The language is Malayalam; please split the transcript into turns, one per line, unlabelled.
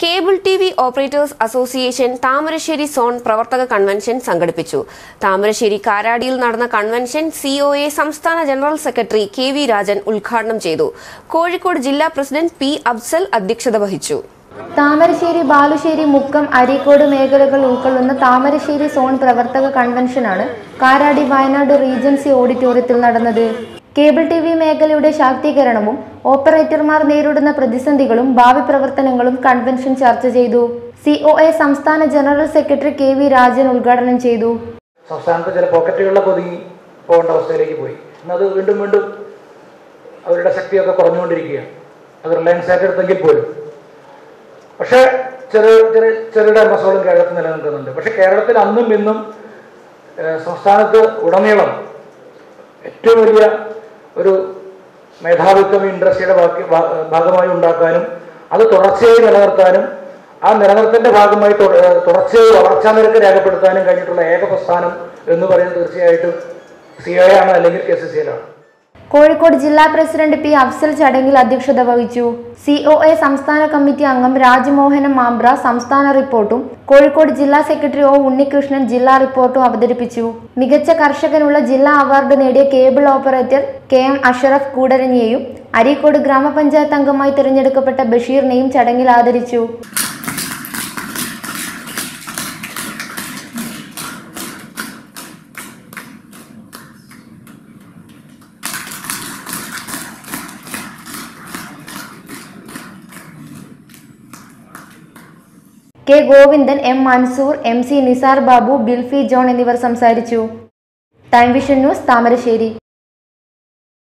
cable T V operators association Thamarassery zone പ്രവർത്തക കൺവെൻഷൻ സംഘടിപ്പിച്ചു താമരശ്ശേരി കാരാടിയിൽ നടന്ന കൺവെൻഷൻ സിഒഎ സംസ്ഥാന general secretary K V Rajan ഉദ്ഘാടനം ചെയ്തു കോഴിക്കോട് ജില്ലാ പ്രസിഡന്റ് പി അഫ്സൽ അധ്യക്ഷത വഹിച്ചു
താമരശ്ശേരി ബാലുശ്ശേരി മുക്കം അരീക്കോട് മേഖലകൾ ഉൾക്കൊള്ളുന്ന താമരശ്ശേരി സോൺ പ്രവർത്തക കൺവെൻഷനാണ് കാരാടി വയനാട് റീജൻസി ഓഡിറ്റോറിയത്തിൽ നടന്നത് കേബിൾ ടി വി മേഖലയുടെ ശാക്തീകരണവും ഓപ്പറേറ്റർമാർ നേരിടുന്ന പ്രതിസന്ധികളും ഭാവി പ്രവർത്തനങ്ങളും കൺവെൻഷൻ ചർച്ച ചെയ്തു സിഒഎ സംസ്ഥാന general secretary K V Rajan ഉദ്ഘാടനം ചെയ്തു
സംസ്ഥാനത്ത് ചില പോക്കറ്റുകളിലൊക്കെ ഒതുങ്ങി പോകേണ്ട അവസ്ഥയിലേക്ക് പോയി എന്നത് വീണ്ടും വീണ്ടും അവരുടെ ശക്തിയൊക്കെ കുറഞ്ഞുകൊണ്ടിരിക്കുകയാണ് അത് റിലയൻസ് ഏറ്റെടുത്തെങ്കിൽ പോലും പക്ഷേ ചെറു ചെറു ചെറുകിട മസോളും കേരളത്തിൽ നിലനിൽക്കുന്നുണ്ട് പക്ഷെ കേരളത്തിൽ അന്നും ഇന്നും ഏഹ്, സംസ്ഥാനത്ത് ഉടനീളം ഏറ്റവും വലിയ ഒരു മേധാവിത്വം ഇൻഡസ്ട്രിയുടെ ബാക്കി ഭാ- ഭാഗമായി ഉണ്ടാക്കാനും അത് തുടർച്ചയായി നിലനിർത്താനും ആ നിലനിർത്തലിന്റെ ഭാഗമായി തുട- ഏഹ്, തുടർച്ചയായി വളർച്ചാ നിരക്ക് രേഖപ്പെടുത്താനും കഴിഞ്ഞിട്ടുള്ള ഏക പ്രസ്ഥാനം എന്ന് പറയുന്നത് തീർച്ചയായിട്ടും സി ഐ ആണ് അല്ലെങ്കിൽ കെ സി സി എല്ലാണ്
കോഴിക്കോട് ജില്ലാ പ്രസിഡന്റ് പി അഫ്സൽ ചടങ്ങിൽ അധ്യക്ഷത വഹിച്ചു സിഒഎ സംസ്ഥാന കമ്മിറ്റി അംഗം രാജ്മോഹനം മാംബ്ര സംസ്ഥാന റിപ്പോർട്ടും കോഴിക്കോട് ജില്ലാ സെക്രട്ടറി ഒ ഉണ്ണികൃഷ്ണൻ ജില്ലാ റിപ്പോർട്ടും അവതരിപ്പിച്ചു മികച്ച കർഷകനുള്ള ജില്ലാ അവാർഡ് നേടിയ cable operator K M Ashraf കൂടരഞ്ഞിയെയും അരീക്കോട് ഗ്രാമപഞ്ചായത്ത് അംഗമായി തിരഞ്ഞെടുക്കപ്പെട്ട ബഷീറിനെയും ചടങ്ങിൽ ആദരിച്ചു K Govindan M Mansoor M C Nisar Babu Bilfi John എന്നിവർ സംസാരിച്ചു ടൈം വിഷൻ ന്യൂസ് താമരശ്ശേരി